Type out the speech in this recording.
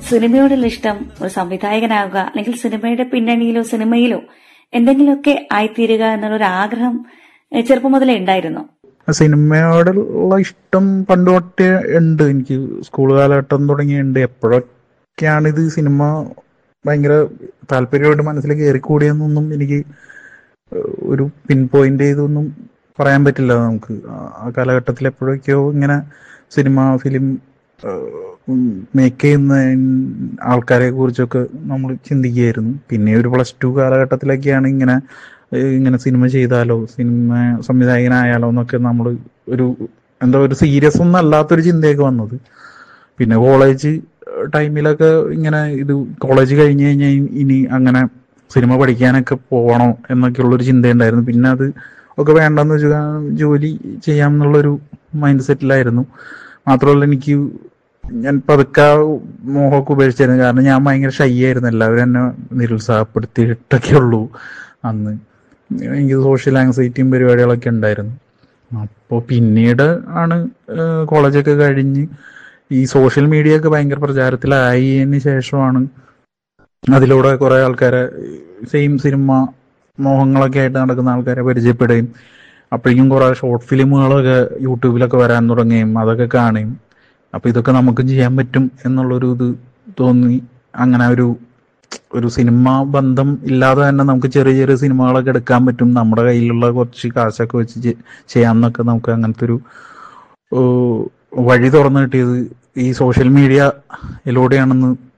സിനിമയോടുള്ള ഇഷ്ടം ഒരു സംവിധായകനാവുക അല്ലെങ്കിൽ സിനിമയുടെ പിന്നണിയിലോ സിനിമയിലോ എന്തെങ്കിലുമൊക്കെ ആയിത്തീരുക എന്നുള്ള ഒരു ആഗ്രഹം ഏഹ്, ചെറുപ്പം മുതലേ ഉണ്ടായിരുന്നു സിനിമയോടുള്ള ഇഷ്ടം പണ്ട് തൊട്ടേ ഉണ്ട് എനിക്ക് സ്കൂൾ കാലഘട്ടം തുടങ്ങിയുണ്ട് എപ്പോഴൊക്കെയാണ് ഇത് സിനിമ ഭയങ്കര താല്പര്യമായിട്ട് മനസ്സിൽ കയറിക്കൂടിയെന്നൊന്നും എനിക്ക് ഏഹ്, ഒരു പിൻ പോയിന്റ് ചെയ്തൊന്നും പറയാൻ പറ്റില്ല നമുക്ക് ആ- ആ കാലഘട്ടത്തിൽ എപ്പോഴൊക്കെയോ ഇങ്ങനെ സിനിമ ഫിലിം മേക്ക് ചെയ്യുന്ന ആൾക്കാരെ കുറിച്ചൊക്കെ നമ്മൾ ചിന്തിക്കുകയായിരുന്നു പിന്നെ ഒരു പ്ലസ് ടു കാലഘട്ടത്തിലൊക്കെയാണ് ഇങ്ങനെ ഏഹ് ഇങ്ങനെ സിനിമ ചെയ്താലോ സിനിമ സംവിധായകനായാലോ എന്നൊക്കെ നമ്മൾ ഒരു എന്താ ഒരു സീരിയസ് ഒന്നും അല്ലാത്തൊരു ചിന്തയൊക്കെ വന്നത് പിന്നെ കോളേജ് ടൈമിലൊക്കെ ഇങ്ങനെ ഇത് കോളേജ് കഴിഞ്ഞ് കഴിഞ്ഞാൽ ഇനി അങ്ങനെ സിനിമ പഠിക്കാനൊക്കെ പോകണോ എന്നൊക്കെയുള്ളൊരു ചിന്തയുണ്ടായിരുന്നു പിന്നെ അത് ഒക്കെ വേണ്ടെന്ന് വെച്ചാൽ ജോലി ചെയ്യാം എന്നുള്ളൊരു മൈൻഡ് സെറ്റിലായിരുന്നു മാത്രമല്ല എനിക്ക് ഞാൻ പതുക്കെ ആ മോഹമൊക്കെ ഉപേക്ഷിച്ചായിരുന്നു കാരണം ഞാൻ ഭയങ്കര ഷൈ ആയിരുന്നു എല്ലാവരും എന്നെ നിരുത്സാഹപ്പെടുത്തിയിട്ടൊക്കെ ഉള്ളൂ അന്ന് എനിക്ക് സോഷ്യൽ ആങ്സൈറ്റിയും പരിപാടികളൊക്കെ ഉണ്ടായിരുന്നു അപ്പോൾ പിന്നീട് ആണ് ഏഹ് കോളേജൊക്കെ കഴിഞ്ഞ് ഈ സോഷ്യൽ മീഡിയ ഒക്കെ ഭയങ്കര പ്രചാരത്തിലായതിന് ശേഷമാണ് അതിലൂടെ കുറെ ആൾക്കാരെ സെയിം സിനിമ മോഹങ്ങളൊക്കെ ആയിട്ട് നടക്കുന്ന ആൾക്കാരെ പരിചയപ്പെടുകയും അപ്പോഴേക്കും കുറെ ഷോർട്ട് ഫിലിമുകളൊക്കെ യൂട്യൂബിലൊക്കെ വരാൻ തുടങ്ങുകയും അതൊക്കെ കാണുകയും അപ്പൊ ഇതൊക്കെ നമുക്കും ചെയ്യാൻ പറ്റും എന്നുള്ളൊരു ഇത് തോന്നി അങ്ങനെ ഒരു ഒരു സിനിമ ബന്ധം ഇല്ലാതെ തന്നെ നമുക്ക് ചെറിയ ചെറിയ സിനിമകളൊക്കെ എടുക്കാൻ പറ്റും നമ്മുടെ കയ്യിലുള്ള കുറച്ച് കാശൊക്കെ വെച്ച് ചെ- ചെയ്യാമെന്നൊക്കെ നമുക്ക് അങ്ങനത്തെ ഒരു ഏഹ്, വഴി തുറന്നു കിട്ടിയത് ഈ സോഷ്യൽ മീഡിയയിലൂടെയാണെന്ന്